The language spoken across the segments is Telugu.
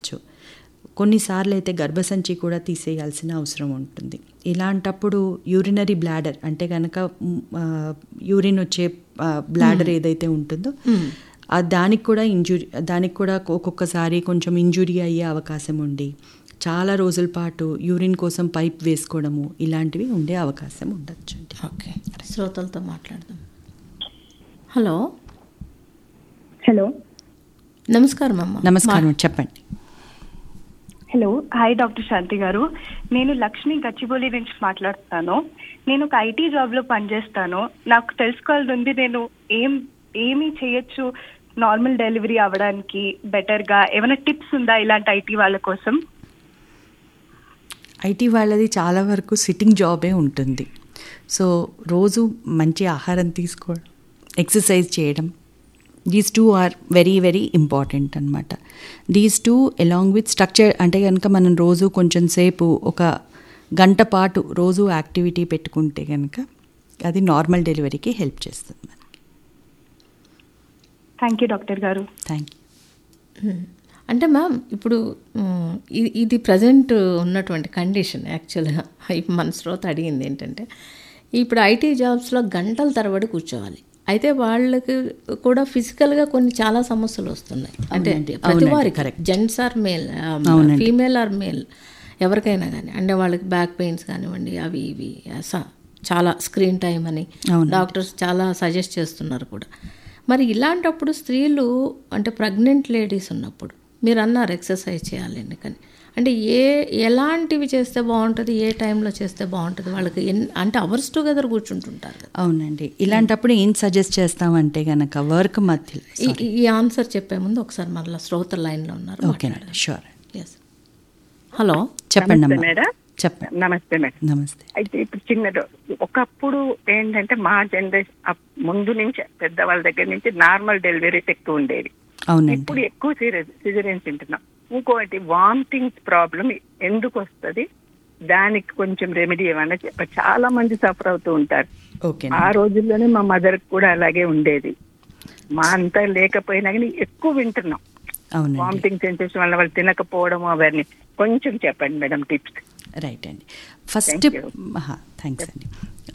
ఉండొచ్చు కొన్నిసార్లు అయితే గర్భసంచి కూడా తీసేయాల్సిన అవసరం ఉంటుంది ఇలాంటప్పుడు యూరినరీ బ్లాడర్ అంటే కనుక యూరిన్ వచ్చే బ్లాడర్ ఏదైతే ఉంటుందో ఆ దానికి కూడా ఇంజురీ దానికి కూడా ఒక్కొక్కసారి కొంచెం ఇంజురీ అయ్యే అవకాశం ఉండి చాలా రోజుల పాటు యూరిన్ కోసం పైప్ వేసుకోవడము ఇలాంటివి ఉండే అవకాశం ఉండొచ్చు అండి ఓకే శ్రోతలతో మాట్లాడదాం హలో హలో నమస్కారం అమ్మ నమస్కారం చెప్పండి హలో హాయ్ డాక్టర్ శాంతి గారు నేను లక్ష్మి గచ్చిబౌలి నుంచి మాట్లాడుతాను నేను ఒక ఐటీ జాబ్ లో పనిచేస్తాను నాకు తెలుసుకోవాలని ఉంది నేను ఏం ఏమి చేయొచ్చు నార్మల్ డెలివరీ అవ్వడానికి బెటర్ గా ఏమైనా టిప్స్ ఉందా ఇలాంటి ఐటీ వాళ్ళ కోసం ఐటీ వాళ్ళది చాలా వరకు సిట్టింగ్ జాబే ఉంటుంది సో రోజు మంచి ఆహారం తీసుకోవడం ఎక్సర్సైజ్ చేయడం these two are very very important అనమాట these two along with structure అంటే కనుక మనం రోజు కొంచెం సేపు ఒక గంట పాటు రోజు యాక్టివిటీ పెట్టుకుంటే కనుక అది నార్మల్ డెలివరీకి హెల్ప్ చేస్తుంది మనకి thank you doctor garu thank you అంటే మ్యామ్ ఇప్పుడు మ్, ఇది ఇది ప్రజెంట్ ఉన్నటువంటి కండిషన్ యాక్చువల్గా ఇప్పుడు మన శ్రోత అడిగింది ఏంటంటే ఇప్పుడు ఐటీ జాబ్స్లో గంటల తరబడి కూర్చోవాలి అయితే వాళ్ళకి కూడా ఫిజికల్గా కొన్ని చాలా సమస్యలు వస్తున్నాయి అంటే అవునండి, ప్రతి అవునండి, వారికి correct. జెంట్స్ ఆర్ మేల్ అవునండి. ఫీమేల్ ఆర్ మేల్ ఎవరికైనా కానీ అంటే వాళ్ళకి బ్యాక్ పెయిన్స్ కానివ్వండి అవి ఇవి స- చాలా స్క్రీన్ టైం అని అవునండి. డాక్టర్స్ చాలా సజెస్ట్ చేస్తున్నారు కూడా మరి ఇలాంటప్పుడు స్త్రీలు అంటే ప్రెగ్నెంట్ లేడీస్ ఉన్నప్పుడు మీరు అన్నారు ఎక్సర్సైజ్ చేయాలండి కానీ అంటే ఏ ఎలాంటివి చేస్తే బాగుంటుంది ఏ టైంలో చేస్తే బాగుంటుంది వాళ్ళకి ఎన్ అంటే అవర్స్ టుగెదర్ కూర్చుంటుంటారు కదా అవునండి ఇలాంటప్పుడు ఏం సజెస్ట్ చేస్తామంటే కనుక వర్క్ మధ్యలో ఈ- ఈ- ఈ ఆన్సర్ చెప్పే ముందు ఒకసారి మళ్ళీ శ్రోత లైన్లో ఉన్నారు ఓకేనండి షూర్ ఎస్ హలో చెప్పండి నమస్తే అమ్మా మేడం. చెప్పండి నమస్తే మేడం నమస్తే అయితే ఇప్పుడు చిన్నది ఒకప్పుడు ఏంటంటే మా జనరేషన్ ముందు నుంచి పెద్దవాళ్ళ దగ్గర నుంచి నార్మల్ డెలివరీస్ ఎక్కువ ఉండేవి అవునండి ఇప్పుడు ఎక్కువ సిజరియన్స్ తింటున్నాం ఇంకోటి వామిటింగ్స్ ప్రాబ్లం ఎందుకు వస్తుంది దానికి కొంచెం రెమెడీ ఏమన్నా చెప్ప చాలా మంది సఫర్ అవుతూ ఉంటారు ఓకే ఆ రోజుల్లోనే మా మదర్ కూడా అలాగే ఉండేది మా అంతా లేకపోయినా కానీ ఎక్కువ వింటున్నాం అవునండి వామిటింగ్ సెన్సేషన్ వల్ల వాళ్ళు తినకపోవడం అవన్నీ కొంచెం చెప్పండి మేడం టిప్స్ రైట్ అండి ఫస్ట్ Thank you. థ్యాంక్స్ అండి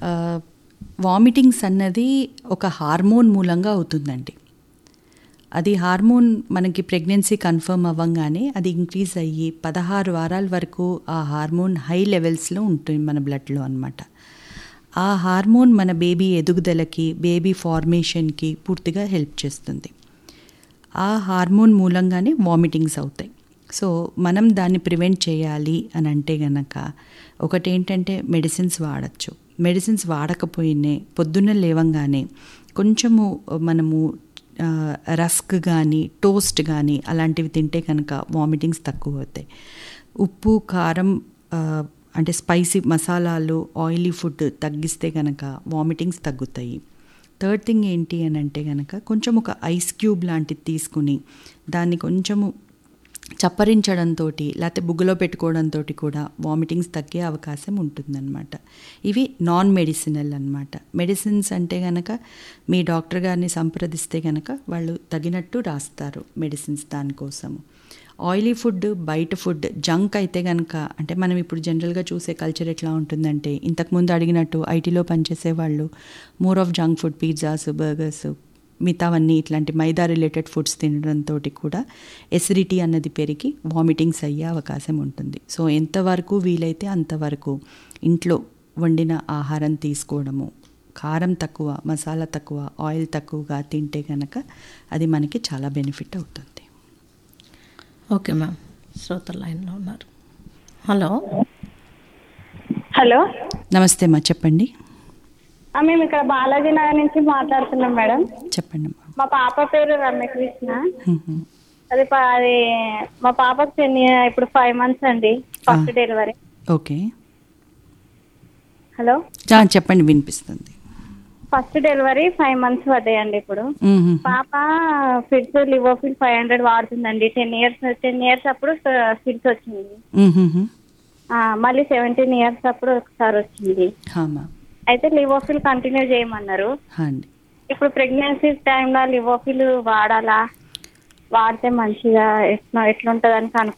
వామిటింగ్స్ అన్నది ఒక హార్మోన్ మూలంగా అవుతుందండి అది హార్మోన్ మనకి ప్రెగ్నెన్సీ కన్ఫర్మ్ అవ్వంగానే అది ఇంక్రీజ్ అయ్యి పదహారు వారాల వరకు ఆ హార్మోన్ హై లెవెల్స్లో ఉంటుంది మన బ్లడ్లో అనమాట ఆ హార్మోన్ మన బేబీ ఎదుగుదలకి బేబీ ఫార్మేషన్కి పూర్తిగా హెల్ప్ చేస్తుంది ఆ హార్మోన్ మూలంగానే వామిటింగ్స్ అవుతాయి సో మనం దాన్ని ప్రివెంట్ చేయాలి అని అంటే గనక ఒకటేంటంటే మెడిసిన్స్ వాడచ్చు మెడిసిన్స్ వాడకపోయినే పొద్దున్న లేవంగానే కొంచెము మనము ఆ, రస్క్ కానీ టోస్ట్ కానీ అలాంటివి తింటే కనుక వామిటింగ్స్ తక్కువ అవుతాయి ఉప్పు కారం ఆ, అంటే స్పైసీ మసాలాలు ఆయిలీ ఫుడ్ తగ్గిస్తే కనుక వామిటింగ్స్ తగ్గుతాయి థర్డ్ థింగ్ ఏంటి అని అంటే కనుక కొంచెం ఒక ఐస్ క్యూబ్ లాంటిది తీసుకుని దాన్ని కొంచెము చప్పరించడంతో లేకపోతే బుగ్గలో పెట్టుకోవడంతో కూడా వామిటింగ్స్ తగ్గే అవకాశం ఉంటుందన్నమాట ఇవి నాన్ మెడిసినల్ అన్నమాట మెడిసిన్స్ అంటే కనుక మీ డాక్టర్ గారిని సంప్రదిస్తే కనుక వాళ్ళు తగినట్టు రాస్తారు మెడిసిన్స్ దానికోసము ఆయిలీ ఫుడ్ బయట ఫుడ్ జంక్ అయితే కనుక అంటే మనం ఇప్పుడు జనరల్గా చూసే కల్చర్ ఎట్లా ఉంటుందంటే ఇంతకుముందు అడిగినట్టు ఐటీలో పనిచేసే వాళ్ళు more of junk food pizzas burgers మిగతావన్నీ ఇట్లాంటి మైదా రిలేటెడ్ ఫుడ్స్ తినడంతో కూడా ఎసిడిటీ అన్నది పెరిగి వామిటింగ్స్ అయ్యే అవకాశం ఉంటుంది సో ఎంతవరకు వీలైతే అంతవరకు ఇంట్లో వండిన ఆహారం తీసుకోవడము కారం తక్కువ మసాలా తక్కువ ఆయిల్ తక్కువగా తింటే కనుక అది మనకి చాలా బెనిఫిట్ అవుతుంది ఓకే మ్యామ్ శ్రోత లైన్లో ఉన్నారు హలో హలో నమస్తే అమ్మా చెప్పండి ఆ, మేము ఇక్కడ బాలాజీ నగర్ నుంచి మాట్లాడుతున్నాం మేడం చెప్పండి అమ్మా మా పాప పేరు రమ్యకృష్ణ మ్మ్. అది ప- అది మా పాపకు టెన్ ఇప్పుడు ఫైవ్ మంత్స్ అండి ఫస్ట్ డెలివరీ ఓకే హలో ఆ, చెప్పండి వినిపిస్తుంది ఫస్ట్ డెలివరీ ఫైవ్ మంత్స్ పడ్డాయండి ఇప్పుడు మ్మ్. పాప ఫిట్స్ లివోఫిల్ ఫైవ్ హండ్రెడ్ వాడుతుందండి టెన్ ఇయర్స్ టెన్ ఇయర్స్ అప్పుడు ఫిట్స్ వచ్చింది మ్మ్. ఆ, మళ్ళీ సెవెంటీన్ ఇయర్స్ అప్పుడు ఒకసారి వచ్చింది హామా అయితే లివోఫిల్ కంటిన్యూ చేయమన్నారు హా అండి ఇప్పుడు ప్రెగ్నెన్సీ టైంలో లివోఫిల్ వాడాలా వాడితే మంచిగా ఎట్లా ఎట్లుంటదని కనుక్కుంటున్నాను